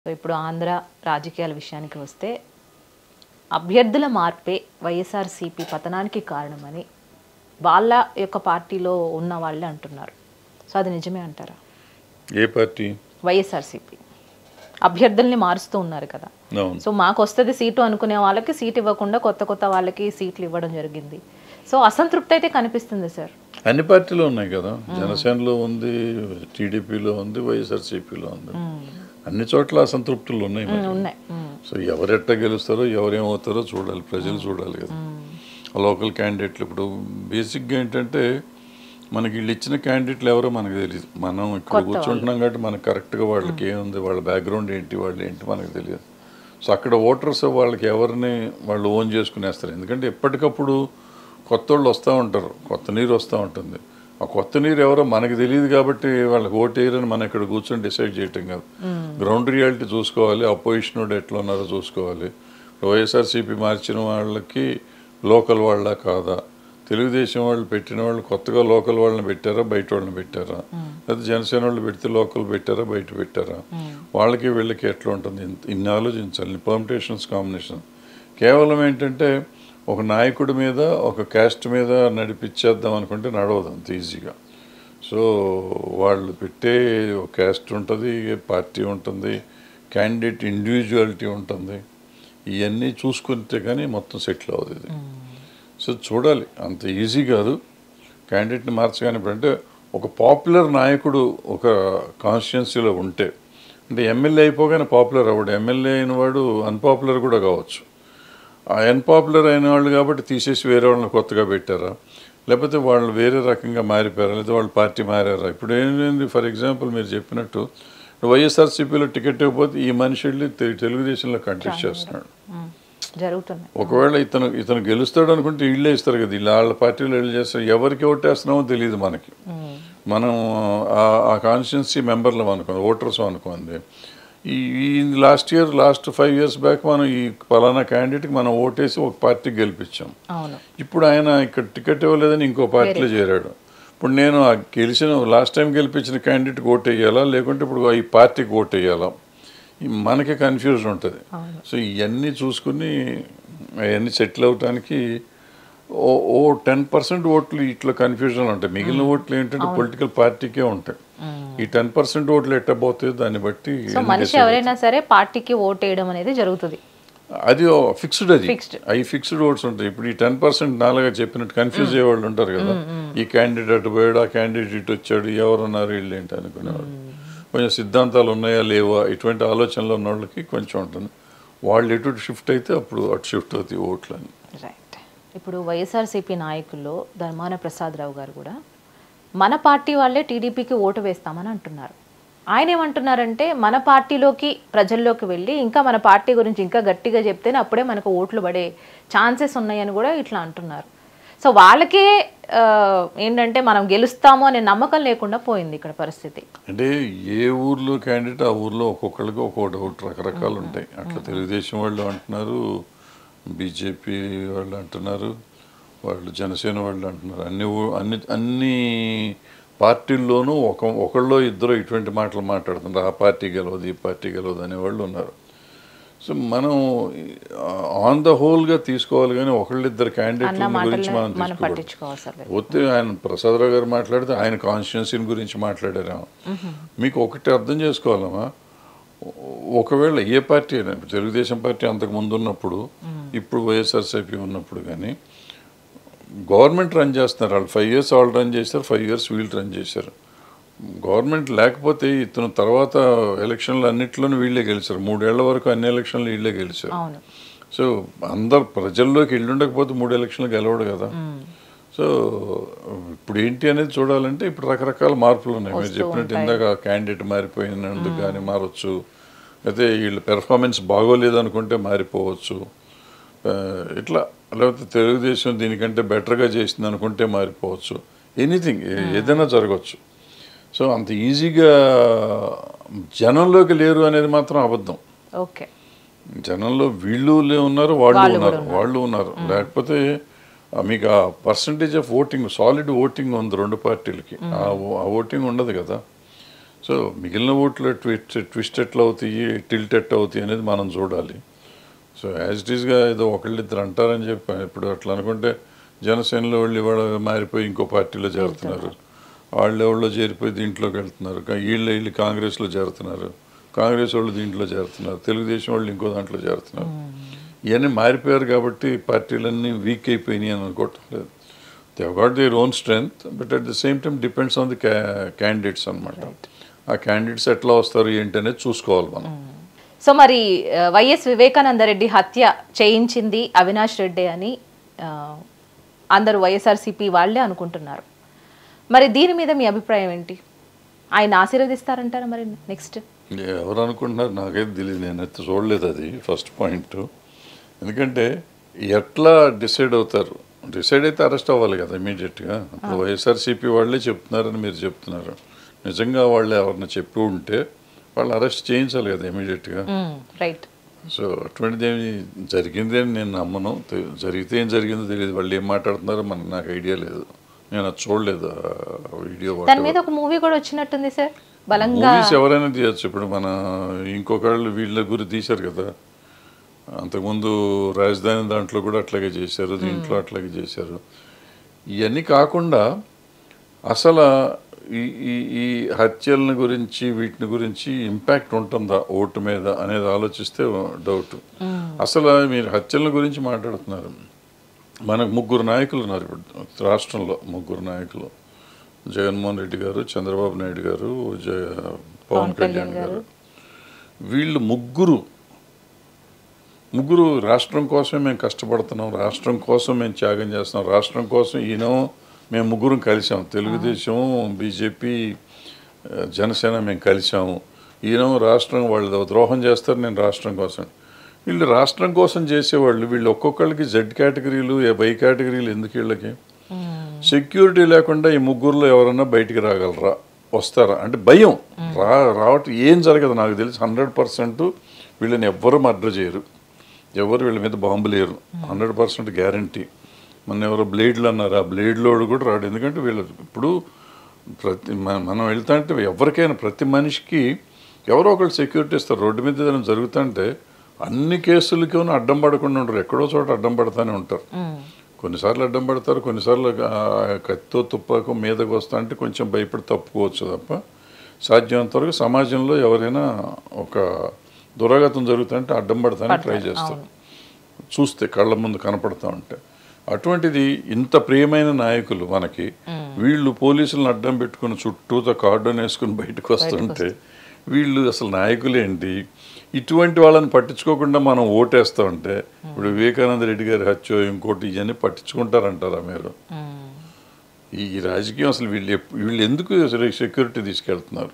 So ఇప్పుడు ఆంధ్ర రాజకీయాల విషయానికి వస్తే అభ్యర్థుల మార్పే వైఎస్ఆర్సీపీ పతనానికి కారణమని వాళ్ళ యొక్క పార్టీలో ఉన్న వాళ్ళే అంటున్నారు సో అది నిజమే అంటారా ఏ పార్టీ వైఎస్ఆర్సీపీ అభ్యర్థుల్ని మారుస్తూ ఉన్నారు కదా అవును సో మాకు వస్తుంది సీటు అనుకునే వాళ్ళకి సీట్ ఇవ్వకుండా కొత్త కొత్త వాళ్ళకి సీట్లు ఇవ్వడం జరిగింది సో అసంతృప్తి అయితే కనిపిస్తుంది సార్ అన్ని పార్టీలు ఉన్నాయి కదా జనసేనలో ఉంది టీడీపీలో ఉంది వైఎస్ఆర్సీపీలో ఉంది అన్ని చోట్ల అసంతృప్తులు ఉన్నాయి మరి. ఉన్నాయి మ్మ్. సో ఎవరెట్ట గెలుస్తారో ఎవరేమవుతారో చూడాలి ప్రజలు చూడాలి కదా లోకల్ క్యాండిడేట్లు ఇప్పుడు బేసిక్గా ఏంటంటే మనకి వీళ్ళు ఇచ్చిన క్యాండిడేట్లు ఎవరో మనకు తెలియదు మనం ఇక్కడ కూర్చుంటున్నాం కాబట్టి మనకు కరెక్ట్గా వాళ్ళకి ఏముంది వాళ్ళ బ్యాక్గ్రౌండ్ ఏంటి వాళ్ళు ఏంటి మనకు తెలియదు సో అక్కడ ఓటర్స్ వాళ్ళకి ఎవరిని వాళ్ళు ఓన్ చేసుకునేస్తారు ఎందుకంటే ఎప్పటికప్పుడు కొత్త వాళ్ళు వస్తూ ఉంటారు కొత్త నీరు వస్తూ ఉంటుంది ఆ కొత్త నీరు ఎవరో మనకి తెలియదు కాబట్టి వాళ్ళకి ఓటు వేయరని మనం ఇక్కడ కూర్చొని డిసైడ్ చేయటం కాదు గ్రౌండ్ రియాలిటీ చూసుకోవాలి అపోజిషన్ వాడు ఎట్లా ఉన్నారో చూసుకోవాలి వైఎస్ఆర్సీపీ మార్చిన వాళ్ళకి లోకల్ వాళ్ళ కాదా తెలుగుదేశం వాళ్ళు పెట్టిన వాళ్ళు కొత్తగా లోకల్ వాళ్ళని పెట్టారా బయట వాళ్ళని పెట్టారా లేదా జనసేన వాళ్ళు పెడితే లోకల్ పెట్టారా బయట పెట్టారా వాళ్ళకి వీళ్ళకి ఎట్లా ఉంటుంది ఇంత- ఇన్ని ఆలోచించాలి పర్మిటేషన్స్ కాంబినేషన్ కేవలం ఏంటంటే ఒక నాయకుడి మీద ఒక క్యాస్ట్ మీద నడిపించేద్దాం అనుకుంటే నడవదు అంత ఈజీగా సో వాళ్ళు పెట్టే ఒక క్యాస్ట్ ఉంటుంది పార్టీ ఉంటుంది క్యాండిడేట్ ఇండివిజువాలిటీ ఉంటుంది ఇవన్నీ చూసుకుంటే కానీ మొత్తం సెటిల్ అవుతుంది ఇది సో చూడాలి అంత ఈజీ కాదు క్యాండిడేట్ని మార్చగానే ఇప్పుడు అంటే ఒక పాపులర్ నాయకుడు ఒక కాన్స్టిట్యున్సీలో ఉంటే అంటే ఎమ్మెల్యే అయిపోగానే పాపులర్ అవ్వడు ఎమ్మెల్యే అయిన వాడు అన్పాపులర్ కూడా కావచ్చు ఆ అన్పాపులర్ అయిన వాళ్ళు కాబట్టి తీసేసి వేరే వాళ్ళని కొత్తగా పెట్టారా లేకపోతే వాళ్ళు వేరే రకంగా మారిపోయారా లేదా వాళ్ళ పార్టీ మారారా ఇప్పుడు ఏంటంటే ఫర్ ఎగ్జాంపుల్ మీరు చెప్పినట్టు వైఎస్ఆర్సీపీలో టికెట్ ఇవ్వకపోతే ఈ మనిషి వెళ్ళి తె- తెలుగుదేశంలో కంటెస్ట్ చేస్తున్నాడు మ్మ్. జరుగుతున్నాయి ఒకవేళ ఇతను ఇతను గెలుస్తాడు అనుకుంటే వీళ్ళే ఇస్తారు కదా వీళ్ళు వాళ్ళ పార్టీలో వెళ్ళి చేస్తారు ఎవరికి ఓటేస్తున్నామో తెలియదు మనకి మనం ఆ- ఆ కాన్స్టిట్యున్సీ మెంబర్లు అనుకోండి ఓటర్స్ అనుకోండి ఈ ఈ last year last five years back మనం ఈ పలానా క్యాండిడేట్కి మనం ఓటేసి ఒక పార్టీకి గెలిపించాం అవును ఇప్పుడు ఆయన ఇక్కడ టికెట్ ఇవ్వలేదని ఇంకో పార్టీలో చేరాడు ఇప్పుడు నేను ఆ గెలిచిన లాస్ట్ టైం గెలిపించిన క్యాండిడేట్కి ఓటు వేయాలా లేకుంటే ఇప్పుడు ఈ పార్టీకి ఓటు వేయాలా ఈ మనకి కన్ఫ్యూజన్ ఉంటుంది సో ఇవన్నీ చూసుకుని అవన్నీ సెటిల్ అవటానికి ఓ ఓ టెన్ పర్సెంట్ ఓట్లు ఇట్లా కన్ఫ్యూజన్ ఉంటాయి మిగిలిన ఓట్లు ఏంటంటే పొలిటికల్ పార్టీకే ఉంటాయి ఈ టెన్ పర్సెంట్ ఓట్లు ఎట్టబోతాయో దాన్ని బట్టి సో మనిషి ఎవరైనా సరే పార్టీకి ఓట్ వేయడం అనేది జరుగుతుంది అది ఫిక్స్డ్ అది Fixed. అవి ఫిక్స్డ్ ఓట్స్ ఉంటాయి ఇప్పుడు ఈ టెన్ పర్సెంట్ నాలుగా చెప్పినట్టు కన్ఫ్యూజ్ అయ్యే వాళ్ళు ఉంటారు కదా ఈ క్యాండిడేట్ అటు పోయాడు ఆ క్యాండిడేట్ ఇటు వచ్చాడు ఎవరు ఉన్నారు వీళ్ళు ఏంటి అనుకునేవాళ్ళు కొంచెం సిద్ధాంతాలు ఉన్నాయా లేవా ఇటువంటి ఆలోచనలు ఉన్న వాళ్ళకి కొంచెం ఉంటుంది వాళ్ళు ఎటు షిఫ్ట్ అయితే అప్పుడు అటు షిఫ్ట్ అవుతాయి ఓట్లు అని రైట్ ఇప్పుడు వైఎస్ఆర్సీపీ నాయకుల్లో ధర్మాన ప్రసాదరావు గారు కూడా మన పార్టీ వాళ్ళే టీడీపీకి ఓటు వేస్తామని అంటున్నారు ఆయన ఏమంటున్నారంటే మన పార్టీలోకి ప్రజల్లోకి వెళ్ళి ఇంకా మన పార్టీ గురించి ఇంకా గట్టిగా చెప్తేనే అప్పుడే మనకు ఓట్లు పడే ఛాన్సెస్ ఉన్నాయని కూడా ఇట్లా అంటున్నారు సో వాళ్ళకే ఆ, ఏంటంటే మనం గెలుస్తాము అనే నమ్మకం లేకుండా పోయింది ఇక్కడ పరిస్థితి అంటే ఏ ఊర్లో క్యాండిడేట్ ఆ ఊర్లో ఒక్కొక్కరికి ఒక్కో డౌట్ రకరకాలు ఉంటాయి అట్లా తెలుగుదేశం వాళ్ళు అంటున్నారు బీజేపీ వాళ్ళు అంటున్నారు వాళ్ళు జనసేన వాళ్ళు అంటున్నారు అన్ని ఊ- అన్ని అన్ని పార్టీల్లోనూ ఒక ఒకళ్ళో ఇద్దరు ఇటువంటి మాటలు మాట్లాడుతున్నారు ఆ పార్టీ గెలవదు ఈ పార్టీ గెలవదు అనేవాళ్ళు ఉన్నారు సో మనం ఆన్ ద హోల్గా తీసుకోవాలి కానీ ఒకళ్ళిద్దరు అన్న క్యాండిడేట్ల గురించి మాటలు మనం మనం తీసుకోకూడదు పట్టించుకోవాల్సి పోతే ఆయన ప్రసాదరావు గారు మాట్లాడితే ఆయన కాన్స్టిట్యున్సీని గురించి మాట్లాడారేమో మీకు ఒకటి అర్థం చేసుకోవాలమ్మా ఒ- ఒకవేళ ఏ పార్టీ అయినా ఇప్పుడు తెలుగుదేశం పార్టీ అంతకు ముందు ఉన్నప్పుడు ఇప్పుడు వైఎస్ఆర్సీపీ ఉన్నప్పుడు కానీ గవర్నమెంట్ రన్ చేస్తున్నారు వాళ్ళు ఫైవ్ ఇయర్స్ వాళ్ళు రన్ చేశారు ఫైవ్ ఇయర్స్ వీళ్ళు రన్ చేశారు గవర్నమెంట్ లేకపోతే ఇతను తర్వాత ఎలక్షన్లు అన్నిట్లోనూ వీళ్ళే గెలిచారు మూడేళ్ల వరకు అన్ని ఎలక్షన్లు వీళ్ళే గెలిచారు అవును సో అందరు ప్రజల్లోకి వెళ్ళుండకపోతే మూడు ఎలక్షన్లు గెలవడు కదా సో ఇప్పుడు ఏంటి అనేది చూడాలంటే ఇప్పుడు రకరకాల మార్పులు ఉన్నాయి మీరు చెప్పినట్టు ఇందాక క్యాండిడేట్ మారిపోయినందుకు కానీ మారచ్చు అయితే వీళ్ళ పెర్ఫార్మెన్స్ బాగోలేదు అనుకుంటే మారిపోవచ్చు ఆ, ఇట్లా లేకపోతే తెలుగుదేశం దీనికంటే బెటర్గా చేసింది అనుకుంటే మారిపోవచ్చు ఎనీథింగ్ ఏదైనా జరగవచ్చు సో అంత ఈజీగా జనంలోకి లేరు అనేది మాత్రం అబద్ధం ఓకే జనంలో వీళ్ళు లే- ఉన్నారు వాళ్ళు ఉన్నారు వాళ్ళు ఉన్నారు లేకపోతే ఆ, మీకు ఆ percentage of voting solid voting ఉంది రెండు పార్టీలకి ఆ ఓ- ఆ ఓటింగ్ ఉండదు కదా సో మిగిలిన ఓట్లు ట్విస్ట్ ట్విస్ట్ ఎట్లా అవుతాయి టిల్ట్ ఎట్లా అవుతాయి అనేది మనం చూడాలి సో యాజ్ ఇట్ ఈస్గా ఏదో ఒకళ్ళిద్దరు అంటారని చెప్పి ఇప్పుడు అట్లా అనుకుంటే జనసేనలో వాళ్ళు ఇవాళ మారిపోయి ఇంకో పార్టీలో చేరుతున్నారు వాళ్ళు ఎవరిలో చేరిపోయి దీంట్లోకి వెళ్తున్నారు కా- వీళ్ళు వీళ్ళు కాంగ్రెస్లో చేరుతున్నారు కాంగ్రెస్ వాళ్ళు దీంట్లో చేరుతున్నారు తెలుగుదేశం వాళ్ళు ఇంకో దాంట్లో చేరుతున్నారు ఇవన్నీ మారిపోయారు కాబట్టి పార్టీలన్నీ వీక్ అయిపోయినాయి అని అనుకోవటం లేదు they got their own strength but at the same time depends on the candidates అనమాట ఆ క్యాండిడేట్స్ ఎట్లా వస్తారు ఏంటి అనేది చూసుకోవాలి మనం సో మరి ఆ, వైఎస్ వివేకానంద రెడ్డి హత్య చేయించింది అవినాష్ రెడ్డి అని ఆ, అందరూ వైఎస్ఆర్సీపీ వాళ్ళే అనుకుంటున్నారు మరి దీని మీద మీ అభిప్రాయం ఏంటి ఆయన ఆశీర్వదిస్తారంటారా మరి నెక్స్ట్ ఎవరు అనుకుంటున్నారు నాకైతే తెలియదు నేను అయితే చూడలేదు అది ఫస్ట్ పాయింట్ ఎందుకంటే ఎట్లా డిసైడ్ అవుతారు డిసైడ్ అయితే అరెస్ట్ అవ్వాలి కదా ఇమీడియట్గా ఇప్పుడు వైఎస్ఆర్సీపీ వాళ్ళే చెప్తున్నారని మీరు చెప్తున్నారు నిజంగా వాళ్ళు ఎవరిని చెప్పి ఉంటే వాళ్ళు అరెస్ట్ చేయించాలి కదా ఇమీడియట్గా రైట్ సో అటువంటిది ఏమి జరిగింది అని నేను నమ్మను తె- జరిగితే ఏం జరిగిందో తెలియదు వాళ్ళు ఏం మాట్లాడుతున్నారో మనకు నాకు ఐడియా లేదు నేను అది చూడలేదు ఆ వీడియో దాని మీద ఒక మూవీ కూడా వచ్చినట్టుంది సార్ బలంగా మూవీస్ ఎవరైనా తీయచ్చు ఇప్పుడు మన ఇంకొకళ్ళు వీళ్ళ గురి తీశారు కదా అంతకుముందు రాజధాని దాంట్లో కూడా అట్లాగే చేశారు దీంట్లో అట్లాగే చేశారు ఇవన్నీ కాకుండా అసలు ఈ ఈ ఈ హత్యల గురించి వీటిని గురించి ఇంపాక్ట్ ఉంటుందా ఓటు మీద అనేది ఆలోచిస్తే డౌట్ అసలు మీరు హత్యల గురించి మాట్లాడుతున్నారు మనకు ముగ్గురు నాయకులు ఉన్నారు ఇప్పుడు రాష్ట్రంలో ముగ్గురు నాయకులు జగన్మోహన్ రెడ్డి గారు చంద్రబాబు నాయుడు గారు జ పవన్ కళ్యాణ్ గారు వీళ్ళు ముగ్గురు ముగ్గురు రాష్ట్రం కోసమే మేము కష్టపడుతున్నాం రాష్ట్రం కోసం మేము త్యాగం చేస్తున్నాం రాష్ట్రం కోసం ఈయన మేము ముగ్గురం కలిసాం తెలుగుదేశం బీజేపీ ఆ, జనసేన మేము కలిసాము ఈయన రాష్ట్రం వాళ్ళు ద్రోహం చేస్తారు నేను రాష్ట్రం కోసం వీళ్ళు రాష్ట్రం కోసం చేసేవాళ్ళు వీళ్ళు ఒక్కొక్కళ్ళకి జెడ్ కేటగిరీలు ఏ బై కేటగిరీలు ఎందుకు వీళ్ళకి సెక్యూరిటీ లేకుండా ఈ ముగ్గురులో ఎవరన్నా బయటికి రాగలరా వస్తారా అంటే భయం రా రావటం ఏం జరగదు నాకు తెలిసి హండ్రెడ్ పర్సెంట్ వీళ్ళని ఎవ్వరు మర్డర్ చేయరు ఎవరు వీళ్ళ మీద బాంబులు లేరు హండ్రెడ్ పర్సెంట్ గ్యారంటీ మన ఎవరో బ్లేడ్లు అన్నారు ఆ బ్లేడ్లోడు కూడా రాడు ఎందుకంటే వీళ్ళు ఇప్పుడు ప్రతి మన- మనం వెళ్తా అంటే ఎవరికైనా ప్రతి మనిషికి ఎవరో ఒకళ్ళు సెక్యూరిటీ ఇస్తారు రోడ్డు మీద ఏదైనా జరుగుతుంటే అన్ని కేసులకి అడ్డం పడకుండా ఉంటారు ఎక్కడో చోట అడ్డం పడతానే ఉంటారు కొన్నిసార్లు అడ్డం పడతారు కొన్నిసార్లు ఆ కత్తితో తుపాకు మీదకి వస్తా అంటే కొంచెం భయపడి తప్పుకోవచ్చు తప్ప సాధ్యమైనంత వరకు సమాజంలో ఎవరైనా ఒక దురాగతం జరుగుతుంటే అడ్డం పడతానికి ట్రై చేస్తారు చూస్తే కళ్ళ ముందు కనపడతా ఉంటే అటువంటిది ఇంత ప్రియమైన నాయకులు మనకి వీళ్ళు పోలీసులను అడ్డం పెట్టుకుని చుట్టూతో కార్డన్ వేసుకుని బయటకు వస్తుంటే వీళ్ళు అసలు నాయకులేంటి ఇటువంటి వాళ్ళని పట్టించుకోకుండా మనం ఓటేస్తా ఉంటే ఇప్పుడు వివేకానంద రెడ్డి గారి హత్య ఇంకోటి ఇవన్నీ పట్టించుకుంటారంటారా మీరు ఈ ఈ రాజకీయం అసలు వీళ్ళు ఎప్పు- వీళ్ళు ఎందుకు సెక్యూరిటీ తీసుకెళ్తున్నారు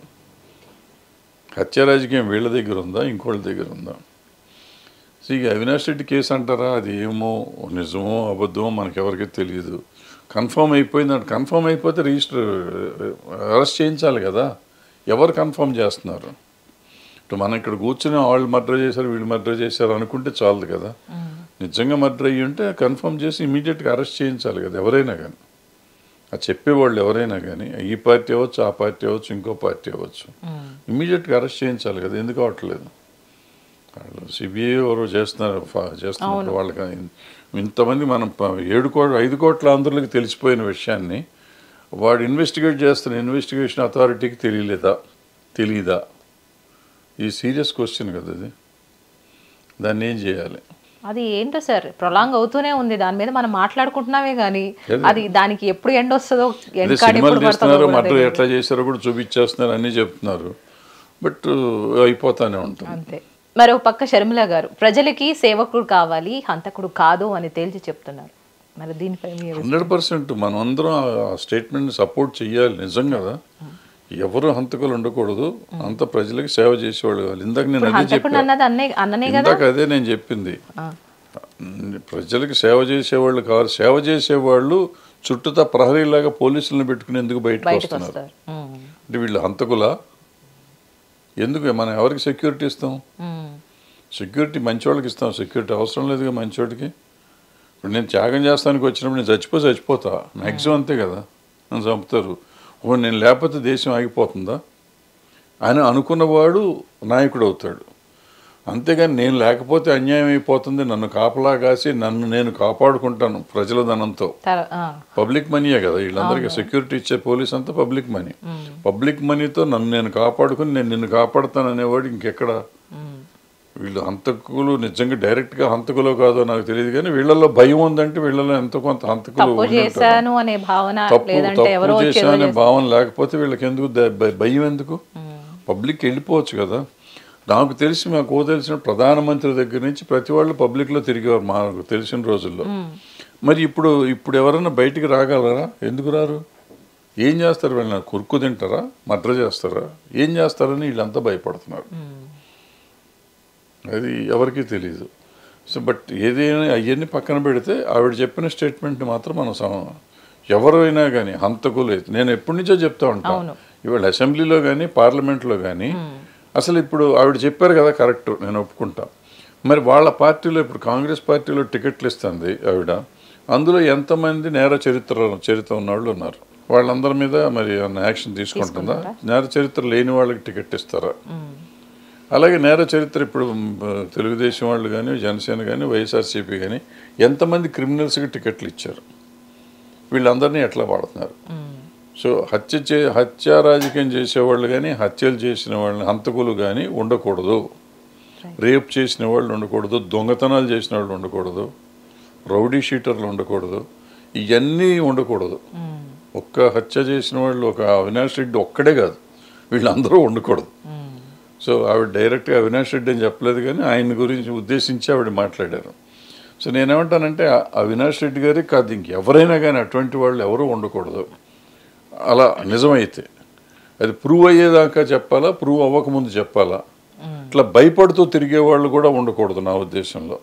హత్య రాజకీయం వీళ్ళ దగ్గర ఉందా ఇంకోళ్ళ దగ్గర ఉందా సో ఇక అవినాష్ రెడ్డి కేసు అంటారా అది ఏమో నిజమో అబద్ధమో మనకెవరికి తెలియదు కన్ఫర్మ్ అయిపోయింది అంటే కన్ఫర్మ్ అయిపోతే రిజిస్టర్ అరెస్ట్ చేయించాలి కదా ఎవరు కన్ఫర్మ్ చేస్తున్నారు ఇప్పుడు మనం ఇక్కడ కూర్చుని వాళ్ళు మర్డర్ చేశారు వీళ్ళు మర్డర్ చేశారు అనుకుంటే చాలదు కదా నిజంగా మర్డర్ అయ్యి ఉంటే కన్ఫర్మ్ చేసి ఇమీడియట్గా అరెస్ట్ చేయించాలి కదా ఎవరైనా కానీ అది చెప్పేవాళ్ళు ఎవరైనా కానీ ఈ పార్టీ అవ్వచ్చు ఆ పార్టీ అవ్వచ్చు ఇంకో పార్టీ అవ్వచ్చు ఇమీడియట్గా అరెస్ట్ చేయించాలి కదా ఎందుకు అవట్లేదు వాళ్ళు సిబిఐ ఎవరో చేస్తున్నారు ఫా- చేస్తున్నప్పుడు వాళ్ళకి ఇంతమంది మనం ప- ఏడు కోట్ల ఐదు కోట్ల ఆంధ్రులకు తెలిసిపోయిన విషయాన్ని వాడు ఇన్వెస్టిగేట్ చేస్తున్న ఇన్వెస్టిగేషన్ అథారిటీకి తెలియలేదా తెలియదా ఈ సీరియస్ క్వశ్చన్ కదా అది దాన్ని ఏం చేయాలి అది ఏంటో సార్ ప్రొలాంగ్ అవుతూనే ఉంది దాని మీద మనం మాట్లాడుకుంటున్నామే కానీ ఏదో. అది దానికి ఎప్పుడు ఎండ్ వస్తుందో అదే ఎండ్ కార్డ్ సినిమాలు ఎప్పుడు పడుతుందో తీస్తున్నారు కూడా మర్డర్ తెలియదు. ఎట్లా చేశారో కూడా చూపించేస్తున్నారు అన్నీ చెప్తున్నారు బట్ అయిపోతానే ఉంటుంది అంతే మరి ఒక పక్క షర్మిల గారు ప్రజలకి సేవకుడు కావాలి హంతకుడు కాదు అని తేల్చి చెప్తున్నారు మరి దీనిపై మీ అభిప్రాయం? హండ్రెడ్ పర్సెంట్ మనం అందరం ఆ స్టేట్మెంట్ని సపోర్ట్ చేయాలి నిజం కదా ఎవరు హంతకులు ఉండకూడదు అంత ప్రజలకి సేవ చేసేవాళ్ళు కావాలి ఇందాక నేను ఇప్పుడు అదే హంతకుడు చెప్పాను అన్నది అన్నే అన్ననే కదా ఇందాక అదే నేను చెప్పింది ఆ, ప్రజలకు సేవ చేసేవాళ్ళు కావాలి సేవ చేసేవాళ్ళు చుట్టూతా ప్రహరీలాగా పోలీసులను పెట్టుకుని ఎందుకు బయటకు బయటకు వస్తున్నారు వస్తారు ఉమ్, అంటే వీళ్ళు హంతకులా ఎందుకు మనం ఎవరికి సెక్యూరిటీ ఇస్తాం ఉమ్, సెక్యూరిటీ మంచివాళ్ళకి ఇస్తాం సెక్యూరిటీ అవసరం లేదుగా మంచివాడికి ఇప్పుడు నేను త్యాగం చేస్తానికి వచ్చినప్పుడు నేను చచ్చిపో చచ్చిపోతా మ్యాక్సిమం అంతే కదా నన్ను చంపుతారు ఓ నేను లేకపోతే దేశం ఆగిపోతుందా అని అనుకున్నవాడు నాయకుడు అవుతాడు అంతేగాని నేను లేకపోతే అన్యాయం అయిపోతుంది నన్ను కాపలా కాసి నన్ను నేను కాపాడుకుంటాను ప్రజల ధనంతో తర- ఆ, పబ్లిక్ మనీయే కదా వీళ్ళందరికీ సెక్యూరిటీ ఇచ్చే పోలీస్ అంతా పబ్లిక్ మనీ పబ్లిక్ మనీతో నన్ను నేను కాపాడుకుని నేను నిన్ను కాపాడుతాను అనేవాడు ఇంకెక్కడ ఉమ్, వీళ్ళు హంతకులు నిజంగా డైరెక్ట్గా హంతకులో కాదో నాకు తెలియదు కానీ వీళ్ళల్లో భయం ఉందంటే వీళ్ళలో ఎంతో కొంత హంతకులు తప్పు ఉండి ఉంటారు. చేశాను అనే భావన తప్పు లేదంటే ఎవరో తప్పు వచ్చి చేశా ఏదో అనే చేస్తే- భావన లేకపోతే వీళ్ళకి ఎందుకు ద- భ- భయం ఎందుకు ఉమ్, పబ్లిక్ వెళ్ళిపోవచ్చు కదా నాకు తెలిసి మాకు తెలిసిన ప్రధానమంత్రి దగ్గర నుంచి ప్రతి వాళ్ళు పబ్లిక్లో తిరిగేవారు మాకు తెలిసిన రోజుల్లో ఉమ్, మరి ఇప్పుడు ఇప్పుడు ఎవరైనా బయటికి రాగలరా ఎందుకు రారు ఏం చేస్తారు వీళ్ళని కురుకు తింటారా మద్ర చేస్తారా ఏం చేస్తారని వీళ్ళంతా భయపడుతున్నారు ఉమ్, అది ఎవరికీ తెలియదు సో బట్ ఏదైనా అవన్నీ పక్కన పెడితే ఆవిడ చెప్పిన స్టేట్మెంట్ మాత్రం మనం సమ- ఎవరైనా కానీ హంతకులు అయితే- నేను ఎప్పటి నుంచో చెప్తా ఉంటాను అవును. ఇవాళ అసెంబ్లీలో కానీ పార్లమెంట్లో కానీ అసలు ఇప్పుడు ఆవిడ చెప్పారు కదా కరెక్ట్ నేను ఒప్పుకుంటా మరి వాళ్ళ పార్టీలో ఇప్పుడు కాంగ్రెస్ పార్టీలో టికెట్లు ఇస్తుంది ఆవిడ అందులో ఎంతమంది నేర చరిత్ర చరిత్ర ఉన్న వాళ్ళు ఉన్నారు వాళ్ళందరి మీద మరి ఏమన్నా యాక్షన్ తీసుకుంటుందా నేర చరిత్ర లేని వాళ్ళకి టికెట్ ఇస్తారా ఉమ్, అలాగే నేర చరిత్ర ఇప్పుడు మ్, తెలుగుదేశం వాళ్ళు కానీ జనసేన కానీ వైఎస్ఆర్సీపీ కానీ ఎంతమంది క్రిమినల్స్కి టికెట్లు ఇచ్చారు వీళ్ళందరినీ ఎట్లా వాడుతున్నారు ఉమ్, సో హత్య చే హత్య రాజకీయం చేసేవాళ్ళు కానీ హత్యలు చేసిన వాళ్ళని హంతకులు కానీ ఉండకూడదు రేప్ చేసిన వాళ్ళు ఉండకూడదు దొంగతనాలు చేసిన వాళ్ళు ఉండకూడదు రౌడీ షీటర్లు ఉండకూడదు ఇవన్నీ ఉండకూడదు ఉమ్, ఒక్క హత్య చేసిన వాళ్ళు ఒక అవినాష్ రెడ్డి ఒక్కడే కాదు వీళ్ళందరూ ఉండకూడదు ఉమ్, సో ఆవిడ డైరెక్ట్గా అవినాష్ రెడ్డి అని చెప్పలేదు కానీ ఆయన గురించి ఉద్దేశించి ఆవిడ మాట్లాడారు సో నేనేమంటానంటే ఆ అవినాష్ రెడ్డి గారే కాదు ఇంకెవరైనా కానీ అటువంటి వాళ్ళు ఎవరూ ఉండకూడదు అలా నిజమైతే అది ప్రూవ్ అయ్యేదాకా చెప్పాలా ప్రూవ్ అవ్వకముందు చెప్పాలా ఇట్లా భయపడుతూ తిరిగే వాళ్ళు కూడా ఉండకూడదు నా ఉద్దేశంలో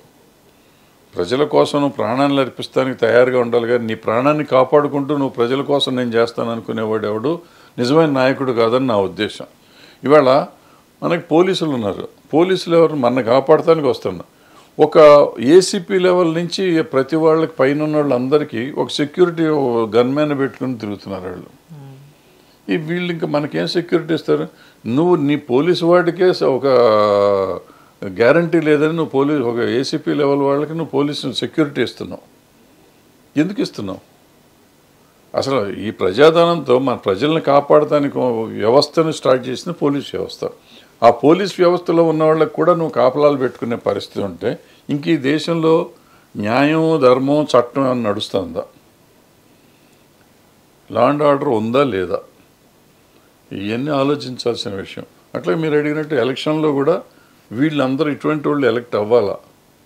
ప్రజల కోసం నువ్వు ప్రాణాన్ని అర్పిస్తానికి తయారుగా ఉండాలి కానీ నీ ప్రాణాన్ని కాపాడుకుంటూ నువ్వు ప్రజల కోసం నేను చేస్తాను అనుకునేవాడు ఎవడు నిజమైన నాయకుడు కాదని నా ఉద్దేశం ఇవాళ మనకి పోలీసులు ఉన్నారు పోలీసులు ఎవరు మన కాపాడటానికి వస్తున్నారు ఒక ఏసీపీ లెవెల్ నుంచి ప్రతి వాళ్ళకి పైన ఉన్న వాళ్ళందరికీ ఒక సెక్యూరిటీ గన్మ్యాన్ పెట్టుకుని తిరుగుతున్నారు వాళ్ళు ఈ వీళ్ళు ఇంకా మనకేం సెక్యూరిటీ ఇస్తారు నువ్వు నీ పోలీసు వాడికే స- ఒక గ్యారంటీ లేదని నువ్వు పోలీస్ ఒక ఏసీపీ లెవెల్ వాళ్ళకి నువ్వు పోలీసు సెక్యూరిటీ ఇస్తున్నావు ఎందుకు ఇస్తున్నావు అసలు ఈ ప్రజాధనంతో మన ప్రజల్ని కాపాడటానికి ఓ వ్యవస్థను స్టార్ట్ చేసిన పోలీస్ వ్యవస్థ ఆ పోలీస్ వ్యవస్థలో ఉన్న వాళ్ళకి కూడా నువ్వు కాపలాలు పెట్టుకునే పరిస్థితి ఉంటే ఇంక ఈ దేశంలో న్యాయం ధర్మం చట్టం అని నడుస్తుందా లా అండ్ ఆర్డర్ ఉందా లేదా ఇవన్నీ ఆలోచించాల్సిన విషయం అట్లా మీరు అడిగినట్టు ఎలక్షన్లో కూడా వీళ్ళందరూ ఇటువంటి వాళ్ళు ఎలక్ట్ అవ్వాలా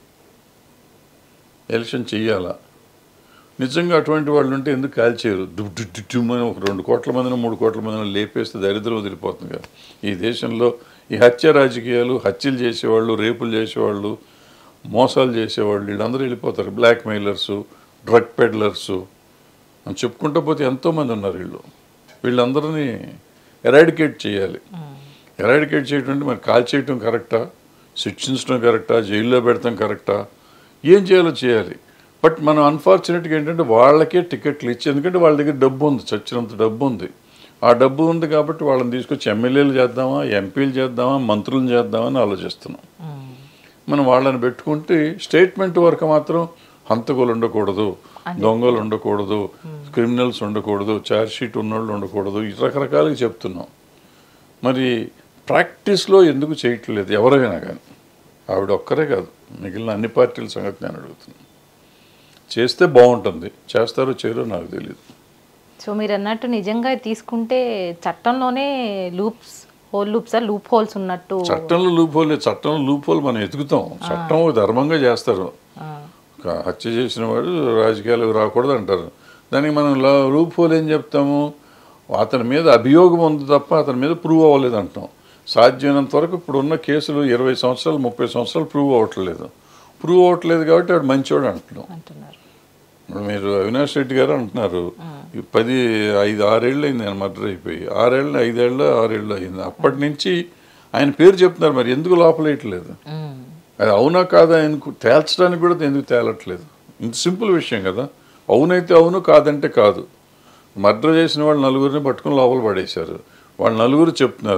ఎలక్షన్ చెయ్యాలా నిజంగా అటువంటి వాళ్ళు ఉంటే ఎందుకు కాల్చేయరు డుమ్ డుమ్ డుమ్ డుమ్ అని ఒక రెండు కోట్ల మందిని మూడు కోట్ల మందిని లేపేస్తే దరిద్రం వదిలిపోతుంది కదా ఈ దేశంలో ఈ హత్య రాజకీయాలు హత్యలు చేసేవాళ్ళు రేపులు చేసేవాళ్ళు మోసాలు చేసేవాళ్ళు వీళ్ళందరూ వెళ్ళిపోతారు బ్లాక్ మెయిలర్సు డ్రగ్ పెడ్లర్సు అని చెప్పుకుంటూ పోతే ఎంతోమంది ఉన్నారు వీళ్ళు వీళ్ళందరినీ ఎరాడికేట్ చేయాలి ఎరాడికేట్ చేయటం అంటే మరి కాల్ చేయటం కరెక్టా శిక్షించడం కరెక్టా జైల్లో పెడతాం కరెక్టా ఏం చేయాలో చేయాలి బట్ మనం అన్ఫార్చునేట్గా ఏంటంటే వాళ్ళకే టికెట్లు ఇచ్చి ఎందుకంటే వాళ్ళ దగ్గర డబ్బు ఉంది చచ్చినంత డబ్బు ఉంది ఆ డబ్బు ఉంది కాబట్టి వాళ్ళని తీసుకొచ్చి ఎమ్మెల్యేలు చేద్దామా ఎంపీలు చేద్దామా మంత్రులు చేద్దామా అని ఆలోచిస్తున్నాం మనం వాళ్ళని పెట్టుకుంటే స్టేట్మెంట్ వరకు మాత్రం హంతకులు ఉండకూడదు దొంగలు ఉండకూడదు క్రిమినల్స్ ఉండకూడదు ఛార్జ్ షీట్ ఉన్నోళ్ళు ఉండకూడదు ఈ రకరకాలుగా చెప్తున్నాం మరి ప్రాక్టీస్లో ఎందుకు చేయట్లేదు ఎవరైనా కానీ ఆవిడ ఒక్కరే కాదు మిగిలిన అన్ని పార్టీల సంగతి నేను అడుగుతున్నాను చేస్తే బాగుంటుంది చేస్తారో చేయరో నాకు తెలియదు సో మీరు అన్నట్టు నిజంగా తీసుకుంటే చట్టంలోనే loops hole loops loop holes ఉన్నట్టు చట్టంలో లూప్ హోల్ లేదు. చట్టంలో లూప్ హోల్ మనం ఎదుగుతాం చట్టం ఒక ధర్మంగా చేస్తారు ఆ, ఒక హత్య చేసిన వాడు రాజకీయాలకు రాకూడదు అంటారు దానికి మనం లూప్ హోల్ ఏం చెప్తాము అతని మీద అభియోగం ఉంది తప్ప అతని మీద ప్రూవ్ అవ్వలేదు అంటాం సాధ్యమైనంత వరకు ఇప్పుడు ఉన్న కేసులు ఇరవై సంవత్సరాలు ముప్పై సంవత్సరాలు ప్రూవ్ అవ్వట్లేదు ప్రూవ్ అవ్వట్లేదు కాబట్టి వాడు మంచివాడు అంటున్నాం అంటున్నారు ఇప్పుడు మీరు అవినాష్ రెడ్డి గారు అంటున్నారు ఈ పది ఐదు ఆరేళ్ళు అయింది ఆయన మర్డర్ అయిపోయి ఆరేళ్ళు ఐదేళ్ళు ఆరేళ్ళు అయింది అప్పటి నుంచి ఆయన పేరు చెప్తున్నారు మరి ఎందుకు లోపలేయట్లేదు ఉమ్, అది అవునా కాదా ఎందుకు తేల్చడానికి కూడా ఎందుకు తేలట్లేదు ఇంత సింపుల్ విషయం కదా అవునైతే అవును కాదంటే కాదు మర్డర్ చేసిన వాళ్ళు నలుగురిని పట్టుకుని లోపల పడేశారు వాళ్ళు నలుగురు చెప్తున్నారు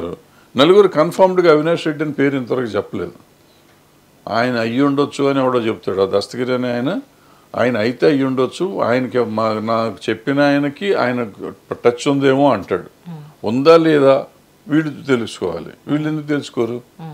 నలుగురు కన్ఫర్మ్డ్గా అవినాష్ రెడ్డి అని పేరు ఇంతవరకు చెప్పలేదు ఆయన అయ్యి ఉండొచ్చు అని ఎవడో చెప్తాడు ఆ దస్తగిరి అని ఆయన ఆయన అయితే అయ్యి ఉండొచ్చు ఆయనకి మా నాకు చెప్పిన ఆయనకి ఆయన టచ్ ఉందేమో అంటాడు ఉందా లేదా వీళ్ళు తెలుసుకోవాలి వీళ్ళు ఎందుకు తెలుసుకోరు ఉమ్,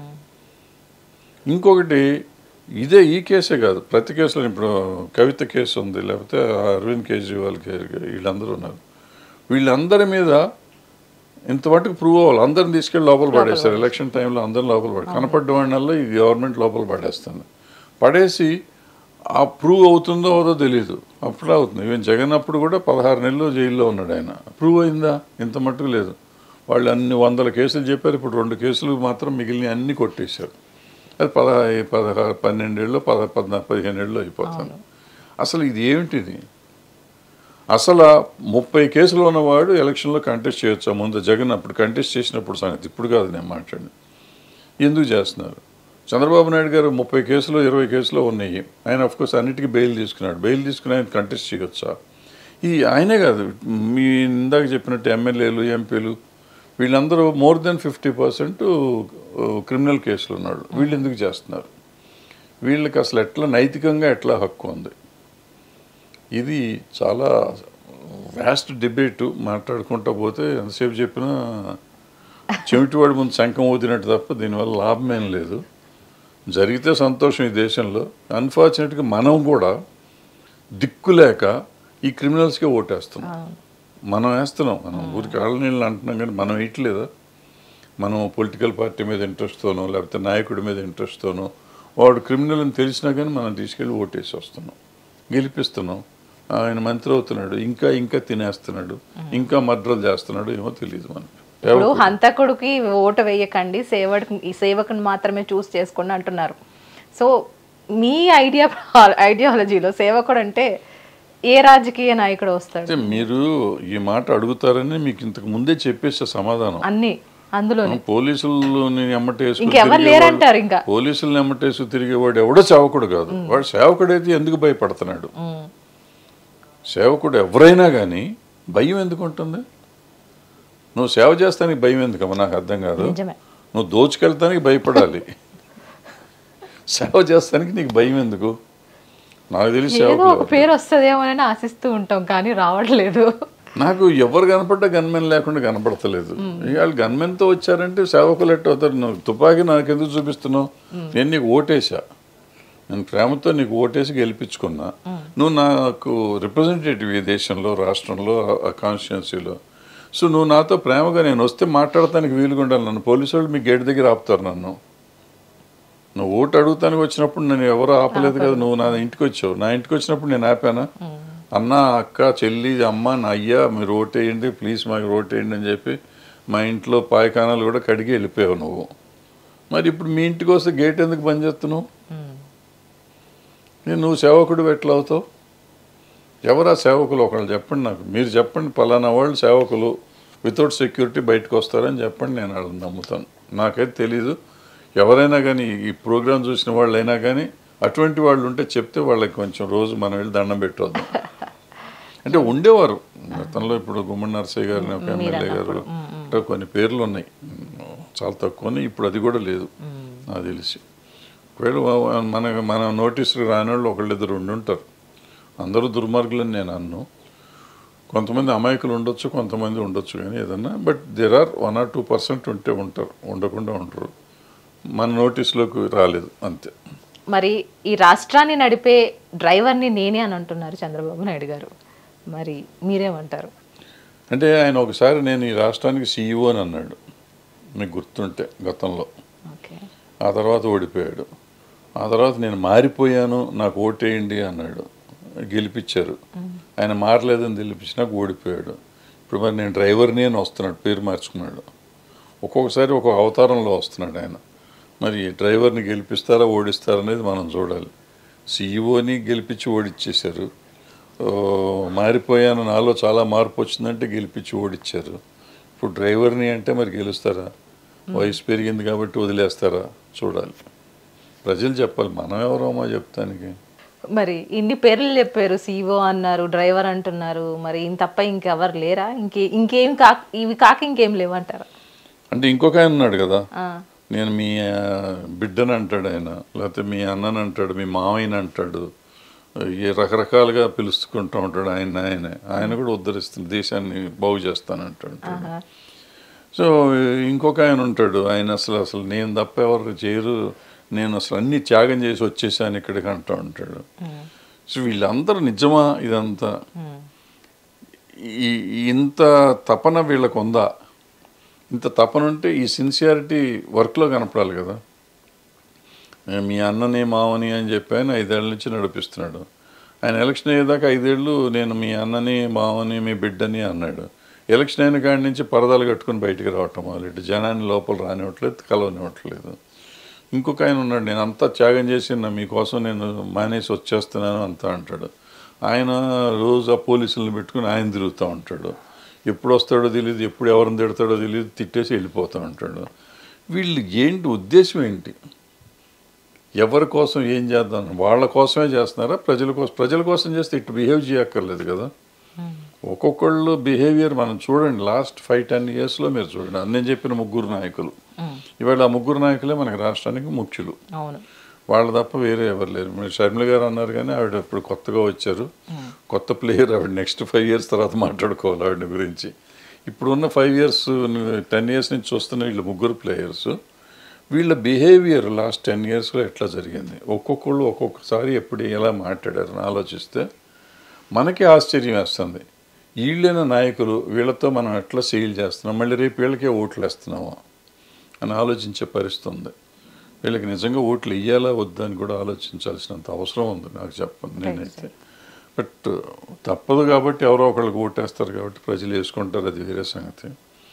ఇంకొకటి ఇదే ఈ కేసే కాదు ప్రతి కేసులో ఇప్పుడు కవిత కేసు ఉంది లేకపోతే అరవింద్ కేజ్రీవాల్ కే- వీళ్ళందరూ ఉన్నారు వీళ్ళందరి మీద ఇంతమటుకు ప్రూవ్ అవ్వాలి అందరిని తీసుకెళ్ళి లోపల పడేస్తారు ఎలక్షన్ టైంలో అందరిని లోపల పడే కనపడ్డ వాళ్ళ ఈ గవర్నమెంట్ లోపల పడేస్తుంది పడేసి ఆ ప్రూవ్ అవుతుందో అవుదో తెలియదు అప్పుడు అవుతుంది ఈవెన్ జగన్ అప్పుడు కూడా పదహారు నెలలు జైల్లో ఉన్నాడు ఆయన ప్రూవ్ అయిందా ఇంత మట్టుకు లేదు వాళ్ళు అన్ని వందల కేసులు చెప్పారు ఇప్పుడు రెండు కేసులు మాత్రం మిగిలిన అన్ని కొట్టేశారు అది పదహారు పదహారు పన్నెండేళ్ళు పద పద్నా పదిహేనేళ్ళు అయిపోతుంది అసలు ఇది ఏమిటిది అసలు ఆ ముప్పై కేసులు ఉన్నవాడు ఎలక్షన్లో కంటెస్ట్ చేయొచ్చా ముందు జగన్ అప్పుడు కంటెస్ట్ చేసినప్పుడు సంగతి ఇప్పుడు కాదు నేను మాట్లాడి ఎందుకు చేస్తున్నారు చంద్రబాబు నాయుడు గారు ముప్పై కేసులు ఇరవై కేసులు ఉన్నాయి ఆయన కోర్స్ అన్నిటికీ బెయిల్ తీసుకున్నాడు బెయిల్ తీసుకుని ఆయన కంటెస్ట్ చేయొచ్చా ఇది ఆయనే కాదు మీ ఇందాక చెప్పినట్టు ఎమ్మెల్యేలు ఎంపీలు వీళ్ళందరూ more than fifty percent criminal కేసులు ఉన్నాడు వీళ్ళు ఎందుకు చేస్తున్నారు వీళ్ళకి అసలు ఎట్లా నైతికంగా ఎట్లా హక్కు ఉంది ఇది చాలా వ్యాస్ట్ డిబేట్ మాట్లాడుకుంటా పోతే ఎంతసేపు చెప్పినా చెవిటివాడి ముందు శంఖం ఊదినట్టు తప్ప దీనివల్ల లాభం ఏం లేదు జరిగితే సంతోషం ఈ దేశంలో అన్ఫార్చునేట్గా మనం కూడా దిక్కులేక ఈ క్రిమినల్స్కే ఓటేస్తున్నాం అవును. మనం వేస్తున్నాం మనం ఊరికి ఆళ్ళ నీళ్ళు అంటున్నాం కానీ మనం వేయట్లేదా మనం పొలిటికల్ పార్టీ మీద ఇంట్రెస్ట్తోనో లేకపోతే నాయకుడి మీద ఇంట్రెస్ట్తోనో వాడు క్రిమినల్ అని తెలిసినా కానీ మనం తీసుకెళ్ళి ఓటేసి వస్తున్నాం గెలిపిస్తున్నాం ఆయన మంత్రి అవుతున్నాడు ఇంకా ఇంకా తినేస్తున్నాడు ఇంకా మర్డర్లు చేస్తున్నాడు ఏమో తెలియదు మనకి ఇప్పుడు హంతకుడికి ఓటు వేయకండి సేవకు ఈ సేవకుని మాత్రమే చూస్ చేసుకోండి అంటున్నారు సో మీ ఐడియా ఐడియాలజీలో సేవకుడు అంటే ఏ రాజకీయ నాయకుడు వస్తాడు అయితే మీరు ఈ మాట అడుగుతారని మీకు ఇంతకు ముందే చెప్పేసే సమాధానం అన్ని అందులోనే పోలీసులని ఎమ్మటేసుకు ఇంకెవరు లేరంటారు ఇంకా పోలీసులను ఎమ్మటేసు తిరిగేవాడు ఎవడో సేవకుడు కాదు వాడు సేవకుడైతే ఎందుకు భయపడుతున్నాడు ఉమ్, సేవకుడు ఎవరైనా కానీ భయం ఎందుకు ఉంటుంది నువ్వు సేవ చేస్తానికి భయం ఎందుకమ్మా నాకు అర్థం కాదు నిజమే నువ్వు దోచుకెళ్తానికి భయపడాలి సేవ చేస్తానికి నీకు భయం ఎందుకు నాకు తెలిసి ఏదో సేవకులు ఒక పేరు వస్తుందేమోనని ఆశిస్తూ ఉంటాం కానీ రావట్లేదు నాకు ఎవరు కనపడ్డా గన్మెన్ లేకుండా కనపడతలేదు ఇవాళ గన్మెన్తో వచ్చారంటే సేవకులు ఎట్ట అవుతారు నువ్వు తుపాకీ నాకు ఎందుకు చూపిస్తున్నావు నేను నీకు ఓటేసా నేను ప్రేమతో నీకు ఓటేసి గెలిపించుకున్నా నువ్వు నాకు రిప్రజెంటేటివ్ ఈ దేశంలో రాష్ట్రంలో ఆ కాన్స్టిట్యున్సీలో సో నువ్వు నాతో ప్రేమగా నేను వస్తే మాట్లాడటానికి వీలుగా ఉండాలి నన్ను పోలీసు వాళ్ళు మీ గేట్ దగ్గర ఆపుతారు నన్ను నువ్వు ఓటు అడుగుతానికి వచ్చినప్పుడు నేను ఎవరు ఆపలేదు కదా నువ్వు నా ఇంటికి వచ్చావు నా ఇంటికి వచ్చినప్పుడు నేను ఆపానా అన్న అక్క చెల్లి అమ్మ నా అయ్యా మీరు ఓటేయండి ప్లీజ్ మాకు ఓటేయండి అని చెప్పి మా ఇంట్లో పాయకానాలు కూడా కడిగి వెళ్ళిపోయావు నువ్వు మరి ఇప్పుడు మీ ఇంటికి వస్తే గేట్ ఎందుకు బంద్ చేస్తున్నావు ఉమ్, నేను నువ్వు సేవకుడు ఎట్లా అవుతావు ఎవరా సేవకులు ఒకళ్ళు చెప్పండి నాకు మీరు చెప్పండి పలానా వాళ్ళు సేవకులు వితౌట్ సెక్యూరిటీ బయటకు వస్తారని చెప్పండి నేను వాళ్ళని నమ్ముతాను నాకైతే తెలీదు ఎవరైనా కానీ ఈ ప్రోగ్రాం చూసిన వాళ్ళు అయినా కానీ అటువంటి వాళ్ళు ఉంటే చెప్తే వాళ్ళకి కొంచెం రోజు మనం వెళ్ళి దండం పెట్టొద్దాం అంటే ఉండేవారు గతంలో ఇప్పుడు గుమ్మడి నరసయ్య గారిని ఒక ఎమ్మెల్యే గారు అంటే కొన్ని పేర్లు ఉన్నాయి చాలా తక్కువనే ఇప్పుడు అది కూడా లేదు నాకు తెలిసి ఒకవేళ వా- మన మన నోటీసులు రాని వాళ్ళు ఒకళ్ళిద్దరు ఉండి ఉంటారు అందరూ దుర్మార్గులని నేను అన్ను కొంతమంది అమాయకులు ఉండొచ్చు కొంతమంది ఉండొచ్చు కానీ ఏదన్నా but there are one or two percent ఉంటే ఉంటారు ఉండకుండా ఉంటారు మన నోటీసులోకి రాలేదు అంతే మరి ఈ రాష్ట్రాన్ని నడిపే డ్రైవర్ని నేనే అని అంటున్నారు చంద్రబాబు నాయుడు గారు మరి మీరేమంటారు అంటే ఆయన ఒకసారి నేను ఈ రాష్ట్రానికి సీఈఓ అని అన్నాడు మీకు గుర్తుంటే గతంలో ఓకే ఆ తర్వాత ఓడిపోయాడు ఆ తర్వాత నేను మారిపోయాను నాకు ఓటేయండి అన్నాడు గెలిపించారు ఆయన మారలేదని గెలిపించినాక ఓడిపోయాడు ఇప్పుడు మరి నేను డ్రైవర్ని అని వస్తున్నాడు పేరు మార్చుకున్నాడు ఒక్కొక్కసారి ఒక్కొక్క అవతారంలో వస్తున్నాడు ఆయన మరి డ్రైవర్ని గెలిపిస్తారా ఓడిస్తారా అనేది మనం చూడాలి సీఈఓని గెలిపించి ఓడిచ్చేశారు ఓ, మారిపోయాను నాలో చాలా మార్పు వచ్చిందంటే గెలిపించి ఓడిచ్చారు ఇప్పుడు డ్రైవర్ని అంటే మరి గెలుస్తారా వయసు పెరిగింది కాబట్టి వదిలేస్తారా చూడాలి ప్రజలు చెప్పాలి మనం ఎవరమ్మా చెప్తానికి మరి ఇన్ని పేర్లు చెప్పారు సీఓ అన్నారు డ్రైవర్ అంటున్నారు మరి ఇంత తప్ప ఇంకెవరు లేరా ఇంకే ఇంకేం కా ఇవి కాక ఇంకేం లేవంటారా అంటే ఇంకొక ఆయన ఉన్నాడు కదా ఆ, నేను మీ ఆ, బిడ్డని అంటాడు ఆయన లేకపోతే మీ అన్నని అంటాడు మీ మామయ్యని అంటాడు ఏ రకరకాలుగా పిలుచుకుంటూ ఉంటాడు ఆయన ఆయన ఆయన కూడా ఉద్ధరిస్తుంది దేశాన్ని బాగు చేస్తానంటాడు ఆహా. సో ఇంకొక ఆయన ఉంటాడు ఆయన అసలు అసలు నేను తప్ప ఎవరు చేయరు నేను అసలు అన్ని త్యాగం చేసి వచ్చేసాను ఇక్కడికి అంటూ ఉంటాడు ఉమ్, సో వీళ్ళందరూ నిజమా ఇదంతా ఉమ్, ఈ ఇంత తపన వీళ్ళకు ఉందా ఇంత తపన ఉంటే ఈ సిన్సియారిటీ వర్క్లో కనపడాలి కదా ఏ, మీ అన్నని మావని అని చెప్పి ఆయన ఐదేళ్ల నుంచి నడిపిస్తున్నాడు ఆయన ఎలక్షన్ అయ్యేదాకా ఐదేళ్ళు నేను మీ అన్నని మావని మీ బిడ్డని అన్నాడు ఎలక్షన్ అయిన కాడి నుంచి పరదాలు కట్టుకుని బయటికి రావటం మొదలెట్టి జనాన్ని లోపల రానివ్వట్లేదు కలవనివ్వట్లేదు ఇంకొక ఆయన ఉన్నాడు నేను అంతా త్యాగం చేసి నా మీకోసం నేను మానేసి వచ్చేస్తున్నాను అంతా అంటాడు ఆయన రోజు ఆ పోలీసులను పెట్టుకుని ఆయన తిరుగుతూ ఉంటాడు ఎప్పుడు వస్తాడో తెలియదు ఎప్పుడు ఎవరిని తిడతాడో తెలియదు తిట్టేసి వెళ్ళిపోతూ ఉంటాడు వీళ్ళు ఏంటి ఉద్దేశం ఏంటి ఎవరి కోసం ఏం చేద్దాం వాళ్ళ కోసమే చేస్తున్నారా ప్రజల కోసం ప్రజల కోసం చేస్తే ఇటు బిహేవ్ చేయక్కర్లేదు కదా ఉమ్, ఒక్కొక్కళ్ళు బిహేవియర్ మనం చూడండి లాస్ట్ ఫైవ్ టెన్ ఇయర్స్లో మీరు చూడండి నేను చెప్పిన ముగ్గురు నాయకులు ఉమ్, ఇవాళ ఆ ముగ్గురు నాయకులే మనకి రాష్ట్రానికి ముఖ్యులు అవును వాళ్ళు తప్ప వేరే ఎవరు లేరు మీరు షర్మిల గారు అన్నారు కానీ ఆవిడ ఇప్పుడు కొత్తగా వచ్చారు ఉమ్, కొత్త ప్లేయర్ ఆవిడ నెక్స్ట్ ఫైవ్ ఇయర్స్ తర్వాత మాట్లాడుకోవాలి ఆవిడ గురించి ఇప్పుడున్న ఫైవ్ ఇయర్స్ టెన్ ఇయర్స్ నుంచి చూస్తున్న వీళ్ళు ముగ్గురు ప్లేయర్స్ వీళ్ళ బిహేవియర్ లాస్ట్ టెన్ ఇయర్స్లో ఎట్లా జరిగింది ఒక్కొక్కళ్ళు ఒక్కొక్కసారి ఎప్పుడు ఎలా మాట్లాడారు అని ఆలోచిస్తే మనకి ఆశ్చర్యం వేస్తుంది వీళ్ళైన నాయకులు వీళ్ళతో మనం ఎట్లా సీల్ చేస్తున్నాం మళ్ళీ రేపు వీళ్ళకే ఓట్లు వేస్తున్నామా అని ఆలోచించే పరిస్థితి ఉంది వీళ్ళకి నిజంగా ఓట్లు ఇయ్యాలా వద్దా అని కూడా ఆలోచించాల్సినంత అవసరం ఉంది నాకు చెప్పండి నేనైతే బట్ తప్పదు కాబట్టి ఎవరో ఒకళ్ళకి ఓటేస్తారు కాబట్టి ప్రజలు వేసుకుంటారు అది వేరే సంగతి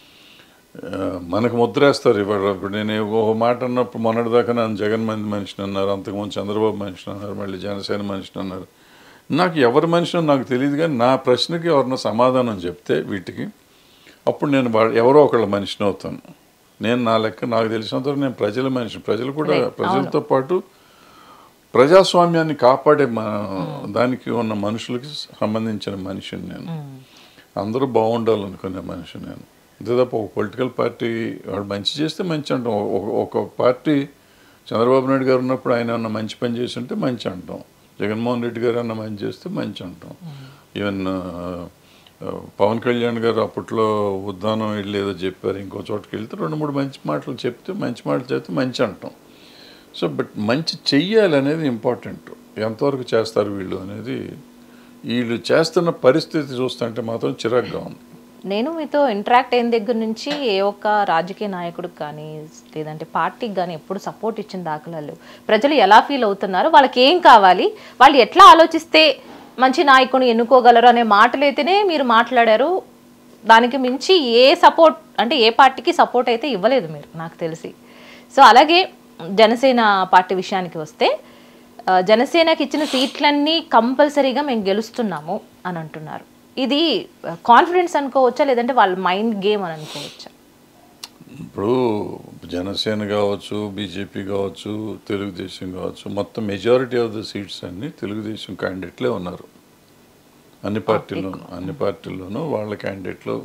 ఆ, మనకు ముద్రేస్తారు ఇవాళ ఇప్పుడు నేను ఒక మాట అన్నప్పుడు మొన్నటిదాకా నన్ను జగన్ మంది మనిషిని అన్నారు అంతకుముందు చంద్రబాబు మనిషిని అన్నారు మళ్ళీ జనసేన మనిషిని అన్నారు నాకు ఎవరి మనిషినో నాకు తెలియదు కానీ నా ప్రశ్నకి ఎవరన్నా సమాధానం చెప్తే వీటికి అప్పుడు నేను వాళ్ళ ఎవరో ఒకళ్ళ మనిషిని అవుతాను నేను నా లెక్క నాకు తెలిసినంత వరకు నేను ప్రజల మనిషి ప్రజలు కూడా Right. ప్రజలతో పాటు ప్రజాస్వామ్యాన్ని కాపాడే మా దానికి ఉన్న మనుషులకి సంబంధించిన మనిషిని నేను ఉమ్, అందరూ బాగుండాలనుకునే మనిషి నేను అంతే తప్ప ఒక పొలిటికల్ పార్టీ వాడు మంచి చేస్తే మంచి అంటాం ఒక- ఒక పార్టీ చంద్రబాబు నాయుడు గారు ఉన్నప్పుడు ఆయన ఏమన్నా మంచి పని చేసి ఉంటే మంచి అంటాం జగన్మోహన్ రెడ్డి గారు అన్న మంచి చేస్తే మంచి అంటాం ఈవెన్ ఆ, ఆ, పవన్ కళ్యాణ్ గారు అప్పట్లో ఉద్దానం వెళ్ళి ఏదో చెప్పారు ఇంకో చోటుకి వెళ్తే రెండు మూడు మంచి మాటలు చెప్తే మంచి మాటలు చెప్తే మంచి అంటాం సో బట్ మంచి చెయ్యాలి అనేది ఇంపార్టెంట్ ఎంతవరకు చేస్తారు వీళ్ళు అనేది వీళ్ళు చేస్తున్న పరిస్థితి చూస్తుంటే మాత్రం చిరాగ్గా ఉంది నేను మీతో ఇంటరాక్ట్ అయిన దగ్గర నుంచి ఏ ఒక్క రాజకీయ నాయకుడికి కానీ లేదంటే పార్టీకి కానీ ఎప్పుడు సపోర్ట్ ఇచ్చిన దాఖలాలు లేవు. ప్రజలు ఎలా ఫీల్ అవుతున్నారు వాళ్ళకి ఏం కావాలి వాళ్ళు ఎట్లా ఆలోచిస్తే మంచి నాయకుని ఎన్నుకోగలరు అనే మాటలు అయితేనే మీరు మాట్లాడారు దానికి మించి ఏ సపోర్ట్ అంటే ఏ పార్టీకి సపోర్ట్ అయితే ఇవ్వలేదు మీరు నాకు తెలిసి సో అలాగే జనసేన పార్టీ విషయానికి వస్తే ఆ, జనసేనకి ఇచ్చిన సీట్లన్నీ కంపల్సరీగా మేము గెలుస్తున్నాము అని అంటున్నారు ఇది కాన్ఫిడెన్స్ అనుకోవచ్చా లేదంటే వాళ్ళ మైండ్ గేమ్ అని అనుకోవచ్చా ఇప్పుడు జనసేన కావచ్చు బీజేపీ కావచ్చు తెలుగుదేశం కావచ్చు మొత్తం మెజారిటీ ఆఫ్ ద సీట్స్ అన్ని తెలుగుదేశం క్యాండిడేట్లే ఉన్నారు అన్ని పార్టీల్లోనూ అన్ని పార్టీల్లోనూ వాళ్ళ క్యాండిడేట్లు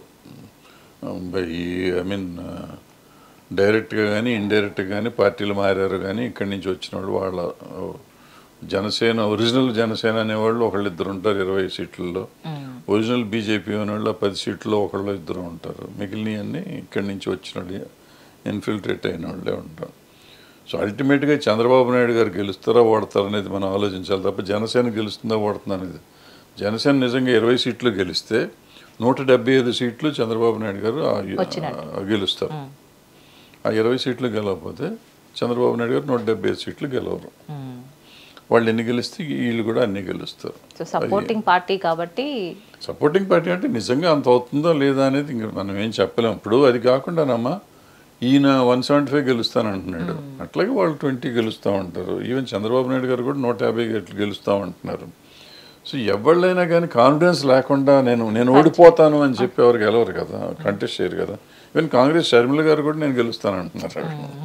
ఈ ఐ మీన్ డైరెక్ట్గా కానీ ఇండైరెక్ట్గా కానీ పార్టీలు మారారు కానీ ఇక్కడి నుంచి వచ్చిన వాళ్ళు వాళ్ళ ఆ, జనసేన ఒరిజినల్ జనసేన అనేవాళ్ళు ఒకళ్ళిద్దరు ఉంటారు ఇరవై సీట్లలో ఒరిజినల్ బీజేపీ అనేవాళ్ళు ఆ పది సీట్లలో ఒకళ్ళు ఇద్దరు ఉంటారు మిగిలినవన్నీ ఇక్కడి నుంచి వచ్చిన వాళ్ళు ఇన్ఫిల్ట్రేట్ అయిన వాళ్ళే ఉంటారు సో అల్టిమేట్గా చంద్రబాబు నాయుడు గారు గెలుస్తారా ఓడతారా అనేది మనం ఆలోచించాలి తప్ప జనసేన గెలుస్తుందా ఓడుతుందా అనేది జనసేన నిజంగా ఇరవై సీట్లు గెలిస్తే నూట డెబ్బై ఐదు సీట్లు చంద్రబాబు నాయుడు గారు ఆ- వచ్చినట్టు. ఆ గెలుస్తారు ఆ ఇరవై సీట్లు గెలవకపోతే చంద్రబాబు నాయుడు గారు నూట డెబ్బై ఐదు సీట్లు గెలవరు వాళ్ళు ఎన్ని గెలిస్తే వీళ్ళు కూడా అన్ని గెలుస్తారు సో సపోర్టింగ్ పార్టీ కాబట్టి సపోర్టింగ్ పార్టీ అంటే నిజంగా అంత అవుతుందో లేదా అనేది ఇంక మనం ఏం చెప్పలేం ఇప్పుడు అది కాకుండానమ్మా ఈయన వన్ సెవెంటీ ఫైవ్ గెలుస్తాను అంటున్నాడు అట్లాగే వాళ్ళు ట్వంటీ గెలుస్తూ ఉంటారు ఈవెన్ చంద్రబాబు నాయుడు గారు కూడా నూట యాభై గెట్లు గెలుస్తూ ఉంటున్నారు సో ఎవళ్ళైనా కానీ కాన్ఫిడెన్స్ లేకుండా నేను నేను ఓడిపోతాను అని చెప్పి ఎవరు గెలవరు కదా కంటెస్ట్ చేయరు కదా ఈవెన్ కాంగ్రెస్ షర్మిల గారు కూడా నేను గెలుస్తాను అంటున్నారు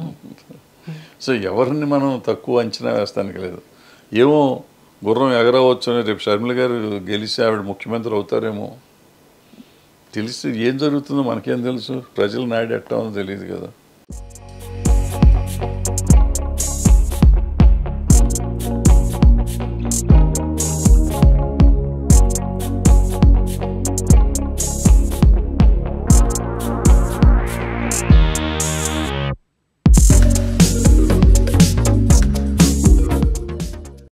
సో ఎవరిని మనం తక్కువ అంచనా వేస్తానికి లేదు ఏమో గుర్రం ఎగరవచ్చు అని రేపు షర్మిల గారు గెలిచి ఆవిడ ముఖ్యమంత్రి అవుతారేమో తెలిసి ఏం జరుగుతుందో మనకేం తెలుసు ప్రజల నాడు ఎట్టా ఉందో తెలియదు కదా